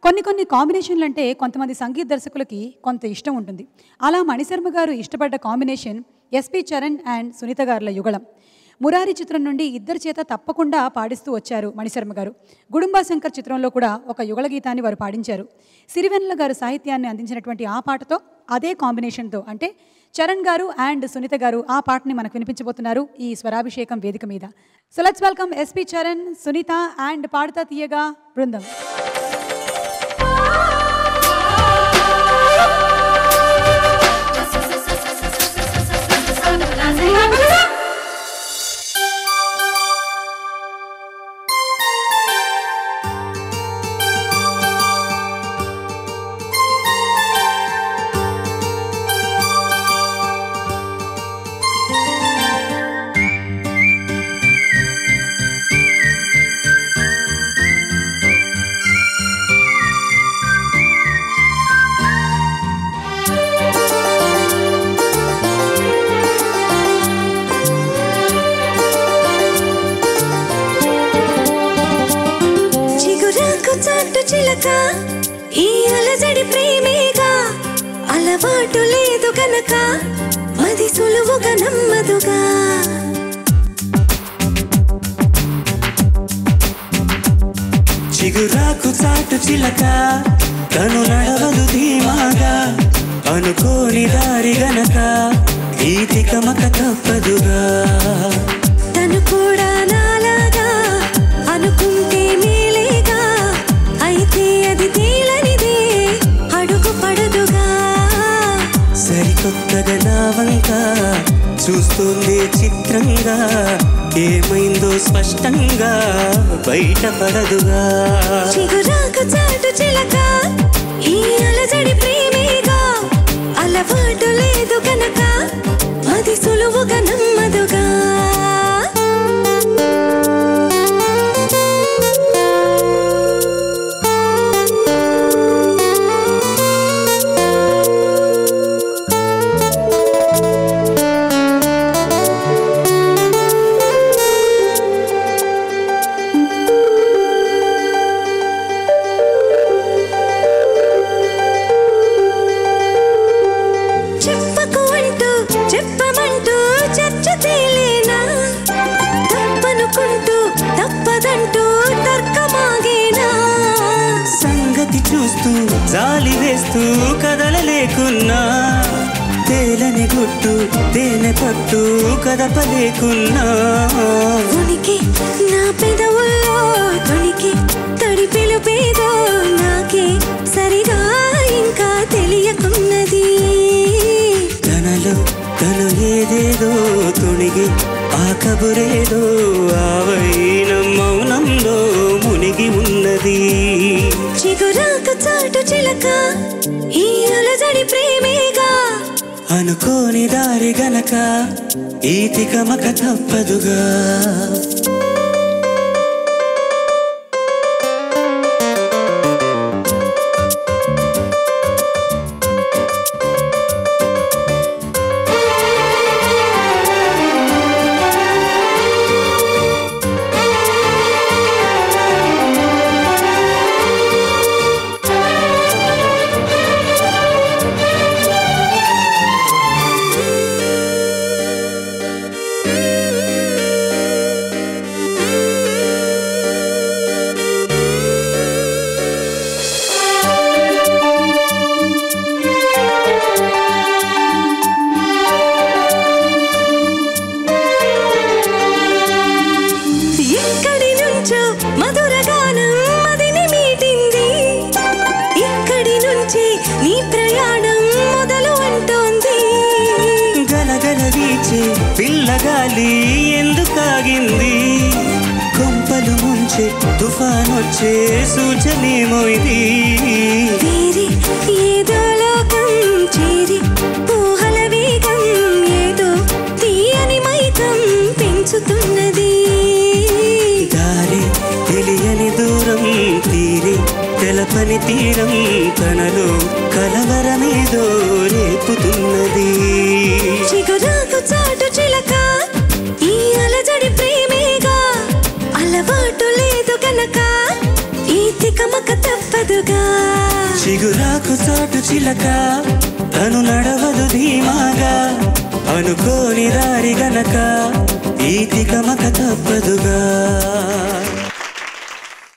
కొన్ని కొన్ని కాంబినేషన్లు అంటే కొంతమంది సంగీత దర్శకులకి కొంత ఇష్టం ఉంటుంది అలా మణిశర్మ గారు ఇష్టపడ్డ combination SP Charan and Sunitha గారుల యుగళం మురారి చిత్రం నుండి ఇద్దరి చేత తప్పకుండా పాడిస్తూ వచ్చారు మణిశర్మ గారు గుడుంబా శంకర్ చిత్రంలో కూడా ఒక యుగళ గీతాన్ని వారు పాడించారు సిరివెన్నెల గారు సాహిత్యాన్ని అందించినటువంటి ఆ పాటతో అదే కాంబినేషన్తో అంటే చరణ్ గారు అండ్ సునీత గారు ఆ పాటని మనకు వినిపించబోతున్నారు ఈ స్వరాభిషేకం వేదిక మీద so let's welcome SP Charan Sunitha and Paadutha Theeyaga బృందం చిగురాకు చాటు చిలక ఈ అలజడి ప్రేమేగా అలవాటు లేదు గనక మది సులువుగా నమ్మదుగా చిగురాకు చాటు చిలక తను నడవదు ధీమాగా అనుకోని దారి గనక ఈతి కమక తప్పదుగా తను కూడా నాలాగా అనుకుంటే మేలేగా అయితే అది తేలనిదే అడుగు పడదుగా సరికొత్తగా నా వంక చూస్తుంది చిత్రంగా ఏమైందో స్పష్టంగా బయటపడదుగా చిగురాకు చాటు చిలక ఈ అలజడి ప్రేమేగా అలవాటు లేదు గనక అది సులువుగా నమ్మదుగా చెప్పకు అంటూ చెప్పమంటూ చర్చ తేలేనా తప్పనుకుంటూ తప్పదంటూ తర్కమాగేనా సంగతి చూస్తూ జాలి వేస్తూ కదలలేకున్నా తేలని గుట్టు తేనె పట్టు కదపలేకున్నా ఉనికి నా పెదవుల్లో తొణికి తడి పిలుపేదో నాకే సరిగా ఇంకా తెలియకున్నది తనలో తను ఏదేదో తొణిగి ఆ కబురేదో ఆవైన మౌనంలో మునిగి ఉన్నది చిగురాకు చాటు చిలక ఈ అలజడి ప్రేమేగా అనుకోని దారి గనక ఈతి కమక తప్పదుగా ఎక్కడి నుంచో మధుర గానం మదిని మీటింది ఇక్కడి నుంచి నీ ప్రయాణం మొదలు అంటోంది గలగల వీచే పిల్లగాలి ఎందుకాగింది కొంపలు ముంచే తుఫానొచ్చే సూచనేమో ఇది వేరే ఏదో లోకం చేరి ఊహల వేగం ఏదో తీయని మైకం పెంచుతున్నది దారి తెలియని దూరం తీరి తెలపని తీరం తనలో కలవరమేదో రేపుతున్నది చిగురాకు చాటు చిలక ఈ అలజడి ప్రేమేగా అలవాటు లేదు గనక ఈ తికమక తప్పదు తప్పదుగా చిగురాకు చాటు చిలక తను నడవదు ధీమాగా అనుకోని దారి గనక ఈ తికమక తప్పదుగా